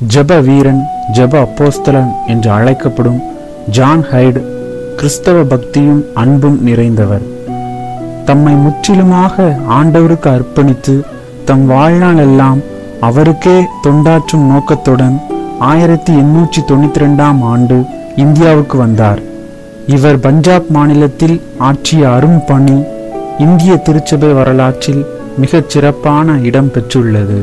ஜெப வீரன் ஜெப அப்போஸ்தலன் என்று அழைக்கப்படும் ஜான் ஹைடு கிறிஸ்தவ பக்தியும் அன்பும் நிறைந்தவர் தம்மை முற்றிலுமாக ஆண்டவருக்கு அர்ப்பணித்து தம் வாழ்நாள் எல்லாம் அவருக்கே தொண்டாற்றும் நோக்கத்துடன் ஆயிரத்தி எண்ணூற்றி தொண்ணூத்தி ரெண்டாம் ஆண்டு இந்தியாவுக்கு வந்தார் இவர் பஞ்சாப் மாநிலத்தில் ஆற்றிய அரும் பணி இந்திய திருச்சபை வரலாற்றில் மிகச் சிறப்பான இடம் பெற்றுள்ளது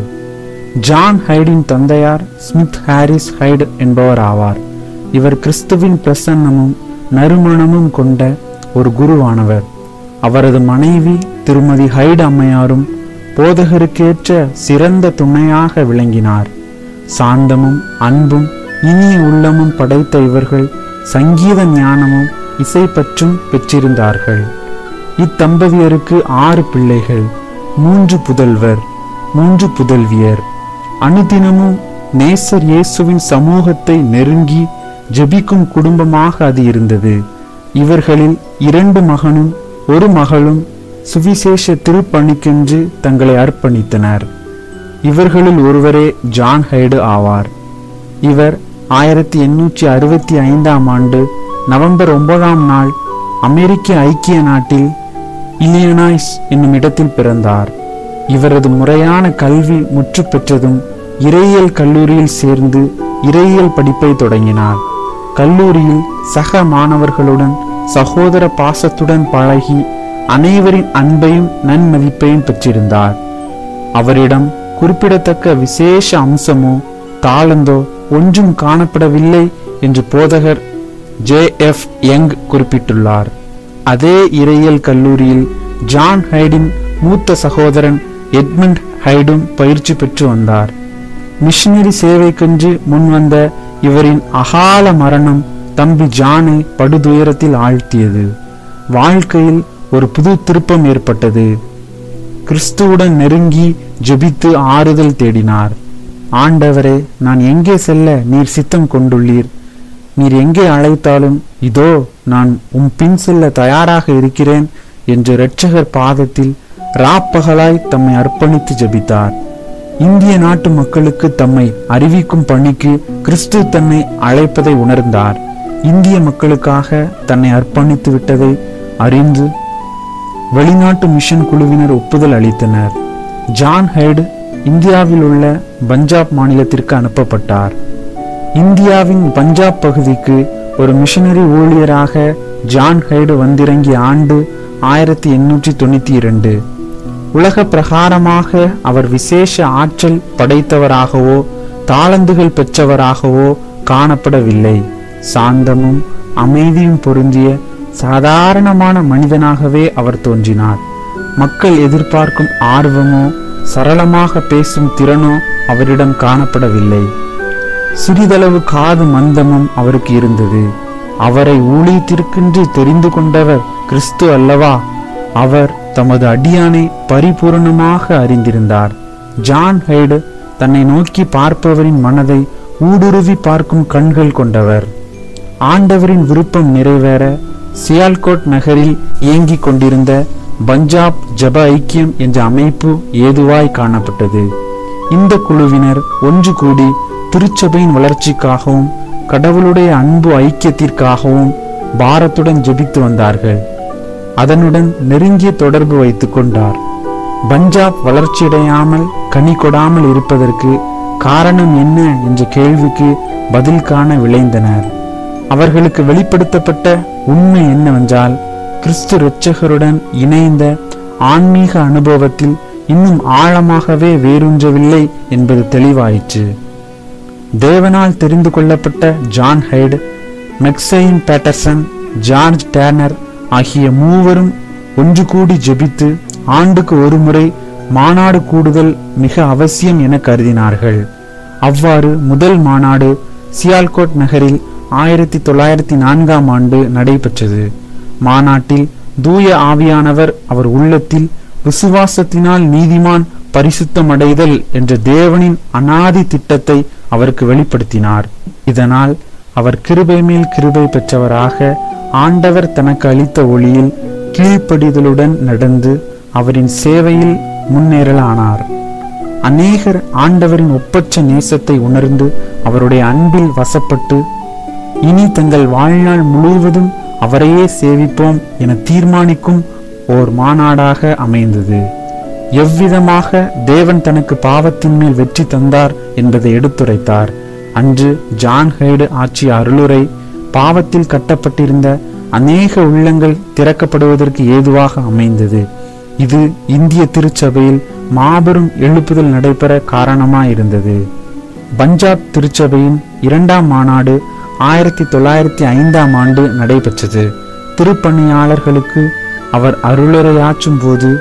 ஜான் ஹைடின் தந்தையார் ஸ்மித் ஹாரிஸ் ஹைடு என்பவர் ஆவார் இவர் கிறிஸ்துவின் பிரசன்னமும் நறுமணமும் கொண்ட ஒரு குருவானவர் அவரது மனைவி திருமதி ஹைடு அம்மையாரும் போதகருக்கேற்ற சிறந்த துணையாக விளங்கினார் சாந்தமும் அன்பும் இனிய உள்ளமும் படைத்த இவர்கள் சங்கீத ஞானமும் இசை பற்றும் பெற்றிருந்தார்கள் இத்தம்பதியருக்கு ஆறு பிள்ளைகள் மூன்று புதல்வர் மூன்று புதல்வியர் அனுதினமும் நேசர் இயேசுவின் சமூகத்தை நெருங்கி ஜெபிக்கும் குடும்பமாக அது இருந்தது இவர்களில் இரண்டு மகனும் ஒரு மகளும் சுவிசேஷ திருப்பணிக்கென்று தங்களை அர்ப்பணித்தனர் இவர்களில் ஒருவரே ஜான் ஹைடு ஆவார் இவர் ஆயிரத்தி எண்ணூற்றி அறுபத்தி ஐந்தாம் ஆண்டு நவம்பர் ஒன்பதாம் நாள் அமெரிக்க ஐக்கிய நாட்டில் இல்லியனாய்ஸ் என்னும் இடத்தில் பிறந்தார் இவரது முறையான கல்வி முற்று பெற்றதும் இறையியல் கல்லூரியில் சேர்ந்து இறையியல் படிப்பை தொடங்கினார் கல்லூரியில் சக மாணவர்களுடன் சகோதர பாசத்துடன் பழகி அனைவரின் அன்பையும் நன்மதிப்பையும் பெற்றிருந்தார் அவரிடம் குறிப்பிடத்தக்க விசேஷ அம்சமோ தாளந்தோ ஒன்றும் காணப்படவில்லை என்று போதகர் ஜே எஃப் யங் குறிப்பிட்டுள்ளார் அதே இறையியல் கல்லூரியில் ஜான் ஹைடின் மூத்த சகோதரன் எட்மண்ட் ஹைடும் பயிற்சி பெற்று வந்தார் மிஷனரி சேவைக்கென்று முன்வந்த இவரின் அகால மரணம் தம்பி ஜானை படுதுயரத்தில் ஆழ்த்தியது வாழ்க்கையில் ஒரு புது திருப்பம் ஏற்பட்டது கிறிஸ்துவுடன் நெருங்கி ஜெபித்து ஆறுதல் தேடினார் ஆண்டவரே நான் எங்கே செல்ல நீர் சித்தம் கொண்டுள்ளீர் நீர் எங்கே அழைத்தாலும் இதோ நான் உம் பின் செல்ல தயாராக இருக்கிறேன் என்று இரட்சகர் பாதத்தில் ராப்பகலாய் தம்மை அர்ப்பணித்து ஜெபித்தார் இந்திய நாட்டு மக்களுக்கு தம்மை அறிவிக்கும் பணிக்கு கிறிஸ்து தன்னை அழைப்பதை உணர்ந்தார் இந்திய மக்களுக்காக தன்னை அர்ப்பணித்து விட்டதை அறிந்து வெளிநாட்டு மிஷன் குழுவினர் ஒப்புதல் அளித்தனர் ஜான் ஹைடு இந்தியாவில் உள்ள பஞ்சாப் மாநிலத்திற்கு அனுப்பப்பட்டார் இந்தியாவின் பஞ்சாப் பகுதிக்கு ஒரு மிஷனரி ஊழியராக ஜான் ஹைடு வந்திறங்கிய ஆண்டு ஆயிரத்தி எண்ணூற்றி தொண்ணூத்தி இரண்டு உலக பிரகாரமாக அவர் விசேஷ ஆற்றல் படைத்தவராகவோ தாளந்துகள் பெற்றவராகவோ காணப்படவில்லை சாந்தமும் அமைதியும் பொருந்திய சாதாரணமான மனிதனாகவே அவர் தோன்றினார் மக்கள் எதிர்பார்க்கும் ஆர்வமோ சரளமாக பேசும் திறனோ அவரிடம் காணப்படவில்லை சிறிதளவு காது மந்தமும் அவருக்கு இருந்தது அவரை ஊழியத்திற்கென்று தெரிந்து கொண்டவர் கிறிஸ்து அல்லவா அவர் தமது அடியானை பரிபூரணமாக அறிந்திருந்தார் ஜான் ஹைடு தன்னை நோக்கி பார்ப்பவரின் மனதை ஊடுருவி பார்க்கும் கண்கள் கொண்டவர் ஆண்டவரின் விருப்பம் நிறைவேற சியால்கோட் நகரில் இயங்கிக் கொண்டிருந்த பஞ்சாப் ஜப ஐக்கியம் என்ற அமைப்பு ஏதுவாய் காணப்பட்டது இந்த குழுவினர் ஒன்று கூடி திருச்சபையின் வளர்ச்சிக்காகவும் கடவுளுடைய அன்பு ஐக்கியத்திற்காகவும் பாரத்துடன் ஜெபித்து வந்தார்கள் அதனுடன் நெருங்கிய தொடர்பு வைத்துக் கொண்டார் பஞ்சாப் வளர்ச்சியடையாமல் கனி கொடாமல் இருப்பதற்கு காரணம் என்ன என்ற கேள்விக்கு பதில் காண விளைந்தனர் அவர்களுக்கு வெளிப்படுத்தப்பட்ட உண்மை என்னவென்றால் கிறிஸ்து இரட்சகருடன் இணைந்த ஆன்மீக அனுபவத்தில் இன்னும் ஆழமாகவே வேரூன்றவில்லை என்பது தெளிவாயிற்று தேவனால் தெரிந்து கொள்ளப்பட்ட John Hyde McCheyne Paterson George Turner ஆகிய மூவரும் ஒன்று கூடி ஜெபித்து ஆண்டுக்கு ஒரு முறை மாநாடு கூடுதல் மிக அவசியம் என கருதினார்கள் அவ்வாறு முதல் மாநாடு சியால்கோட் நகரில் ஆயிரத்தி தொள்ளாயிரத்தி நான்காம் ஆண்டு நடைபெற்றது மாநாட்டில் தூய ஆவியானவர் அவர் உள்ளத்தில் விசுவாசத்தினால் நீதிமான் பரிசுத்தமடைதல் என்ற தேவனின் அனாதி திட்டத்தை அவருக்கு வெளிப்படுத்தினார் இதனால் அவர் கிருபை மேல் கிருபை பெற்றவராக ஆண்டவர் தனக்கு அளித்த ஒளியில் கீழ்ப்படிதலுடன் நடந்து அவரின் சேவையில் முன்னேறலானார் அநேகர் ஆண்டவரின் ஒப்பற்ற நேசத்தை உணர்ந்து அவருடைய அன்பில் வசப்பட்டு இனி தங்கள் வாழ்நாள் முழுவதும் அவரையே சேவிப்போம் என தீர்மானிக்கும் ஓர் மாநாடாக அமைந்தது எவ்விதமாக தேவன் தனக்கு பாவத்தின் மேல் வெற்றி தந்தார் என்பதை எடுத்துரைத்தார் அன்று ஜான் ஹைடு ஆட்சிய அருளுரை பாவத்தில் கட்டப்பட்டிருந்த அநேக உள்ளங்கள் திறக்கப்படுவதற்கு ஏதுவாக அமைந்தது இது இந்திய திருச்சபையில் மாபெரும் எழுப்புதல் நடைபெற காரணமாயிருந்தது பஞ்சாப் திருச்சபையின் இரண்டாம் மாநாடு ஆயிரத்தி தொள்ளாயிரத்தி ஐந்தாம் ஆண்டு நடைபெற்றது திருப்பணியாளர்களுக்கு அவர் அருளுரையாற்றும் போது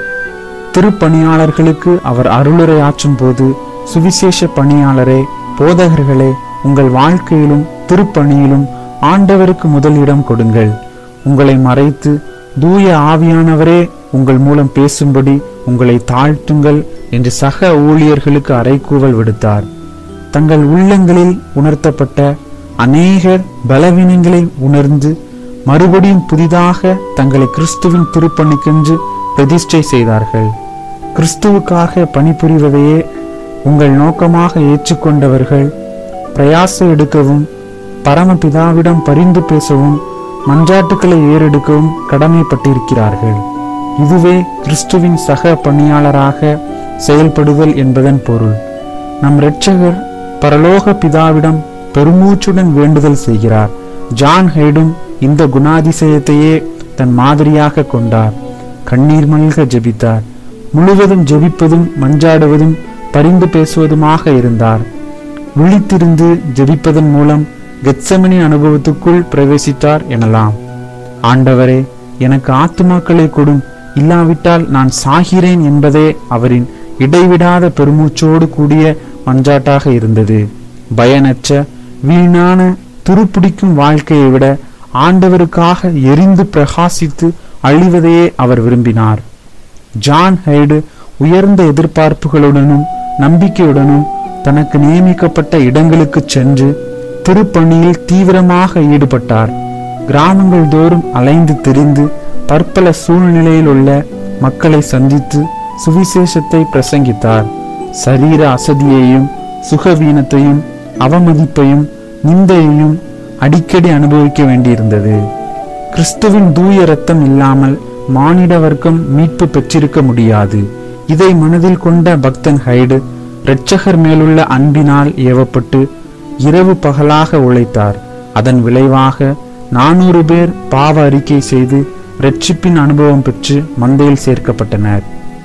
திருப்பணியாளர்களுக்கு அவர் அருளுரையாற்றும் போது சுவிசேஷ பணியாளரே போதகர்களே உங்கள் வாழ்க்கையிலும் திருப்பணியிலும் ஆண்டவருக்கு முதலிடம் கொடுங்கள் உங்களை மறைத்து தூய ஆவியானவரே உங்கள் மூலம் பேசும்படி உங்களை தாழ்த்துங்கள் என்று சக ஊழியர்களுக்கு அறைகூவல் விடுத்தார் தங்கள் உள்ளங்களில் உணர்த்தப்பட்ட அநேகர் பலவீனங்களை உணர்ந்து மறுபடியும் புதிதாக தங்களை கிறிஸ்துவின் திருப்பணிக்கென்று பிரதிஷ்டை செய்தார்கள் கிறிஸ்துவுக்காக பணிபுரிவதையே உங்கள் நோக்கமாக ஏற்றுக்கொண்டவர்கள் பிரயாசம் எடுக்கவும் பரமபிதாவிடம் பரிந்து பேசவும் மஞ்சாட்டுக்களை ஏறெடுக்கவும் கடமைப்பட்டிருக்கிறார்கள் இதுவே கிறிஸ்துவின் சக பணியாளராக செயல்படுதல் என்பதன் பொருள் நம் இரட்சகர் பரலோக பிதாவிடம் பெருமூச்சுடன் வேண்டுதல் செய்கிறார் ஜான் ஹைடும் இந்த குணாதிசயத்தையே தன் மாதிரியாக கொண்டார் கண்ணீர் மல்க ஜெபித்தார் முழுவதும் ஜெபிப்பதும் மஞ்சாடுவதும் பரிந்து பேசுவதுமாக இருந்தார் விழித்திருந்து ஜெபிப்பதன் மூலம் கெத்சமனி அனுபவத்துக்குள் பிரவேசித்தார் எனலாம் ஆண்டவரே எனக்கு ஆத்துமாக்களை கொடும் இல்லாவிட்டால் நான் சாகிறேன் என்பதே அவரின் இடைவிடாத பெருமூச்சோடு கூடிய மஞ்சாட்டாக இருந்தது பயனற்ற வீணான துருப்பிடிக்கும் வாழ்க்கையை விட ஆண்டவருக்காக எரிந்து பிரகாசித்து அழிவதையே அவர் விரும்பினார் ஜான் ஹைடு உயர்ந்த எதிர்பார்ப்புகளுடனும் நம்பிக்கையுடனும் தனக்கு நியமிக்கப்பட்ட இடங்களுக்கு சென்று திருப்பணியில் தீவிரமாக ஈடுபட்டார் கிராமங்கள் தோறும் அலைந்து திரிந்து பற்பல சூழ்நிலையில் உள்ள மக்களை சந்தித்து சுவிசேஷத்தை பிரசங்கித்தார் சரீர அசதியையும் சுகவீனத்தையும் அவமதிப்பையும் நிந்தையையும் அடிக்கடி அனுபவிக்க வேண்டியிருந்தது கிறிஸ்துவின் தூய ரத்தம் இல்லாமல் மானிட வர்க்கம் மீட்பு பெற்றிருக்க முடியாது இதை மனதில் கொண்ட பக்தன் ஹைடு இரட்சகர் மேலுள்ள அன்பினால் ஏவப்பட்டு இரவு பகலாக உழைத்தார் அதன் விளைவாக நானூறு பேர் பாவ அறிக்கை செய்து இரட்சிப்பின் அனுபவம் பெற்று மந்தையில் சேர்க்கப்பட்டனர்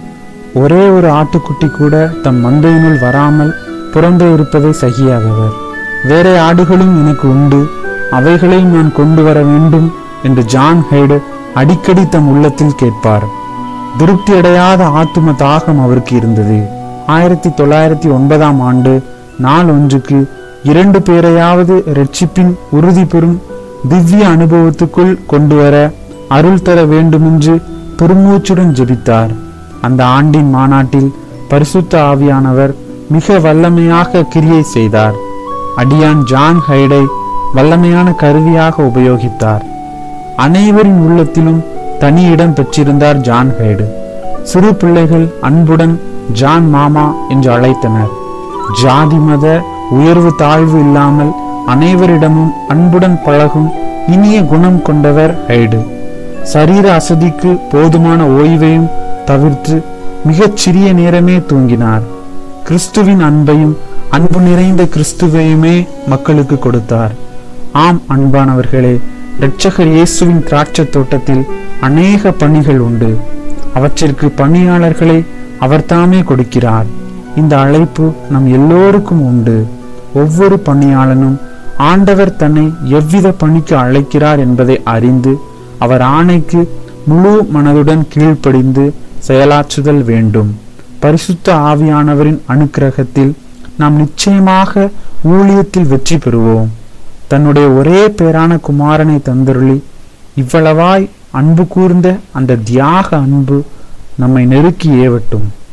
ஒரே ஒரு ஆட்டுக்குட்டி கூட தம் மந்தையினுள் வராமல் புறம்பே இருப்பதை சகியாதவர் வேற ஆடுகளும் எனக்கு உண்டு அவைகளையும் நான் கொண்டு வர வேண்டும் என்று ஜான் ஹைடு அடிக்கடி தம் உள்ளத்தில் கேட்பார் திருப்தி அடையாத ஆத்தும தாகம் அவருக்கு இருந்தது ஆயிரத்தி தொள்ளாயிரத்தி ஒன்பதாம் ஆண்டு நாள் ஒன்றுக்கு இரண்டு பேரையாவது ரட்சிப்பின் உறுதி பெறும் திவ்ய அனுபவத்துக்குள் கொண்டு வர அருள் தர வேண்டுமென்று பெருமூச்சுடன் ஜெபித்தார் அந்த ஆண்டின் மாநாட்டில் பரிசுத்த ஆவியானவர் மிக வல்லமையாக கிரியை செய்தார் அடியான் ஜான் ஹைடை வல்லமையான கருவியாக உபயோகித்தார் அனைவரின் உள்ளத்திலும் தனி இடம் பெற்றிருந்தார் ஜான் ஹைடு சிறு பிள்ளைகள் அன்புடன் ஜான் மாமா என்று அழைத்தனர் ஜாதி மத உயர்வு தாழ்வு இல்லாமல் அனைவரிடமும் அன்புடன் பழகும் இனிய குணம் கொண்டவர் ஹைடு சரீர அசதிக்கு போதுமான ஓய்வையும் தவிர்த்து மிகச் சிறிய நேரமே தூங்கினார் கிறிஸ்துவின் அன்பையும் அன்பு நிறைந்த கிறிஸ்துவையுமே மக்களுக்கு கொடுத்தார் ஆம் அன்பானவர்களே இரட்சகர் இயேசுவின் திராட்சை தோட்டத்தில் அநேக பணிகள் உண்டு அவற்றிற்கு பணியாளர்களை அவர்தாமே கொடுக்கிறார் இந்த அழைப்பு நம் எல்லோருக்கும் உண்டு ஒவ்வொரு பணியாளனும் ஆண்டவர் தன்னை எவ்வித பணிக்கு அழைக்கிறார் என்பதை அறிந்து அவர் ஆணைக்கு முழு மனதுடன் கீழ்ப்படிந்து செயலாற்றுதல் வேண்டும் பரிசுத்த ஆவியானவரின் அனுக்கிரகத்தில் நாம் நிச்சயமாக ஊழியத்தில் வெற்றி பெறுவோம் தன்னுடைய ஒரே பேரான குமாரனை தந்தருளி இவ்வளவாய் அன்பு கூர்ந்த அந்த தியாக அன்பு நம்மை நெருக்கி ஏவட்டும்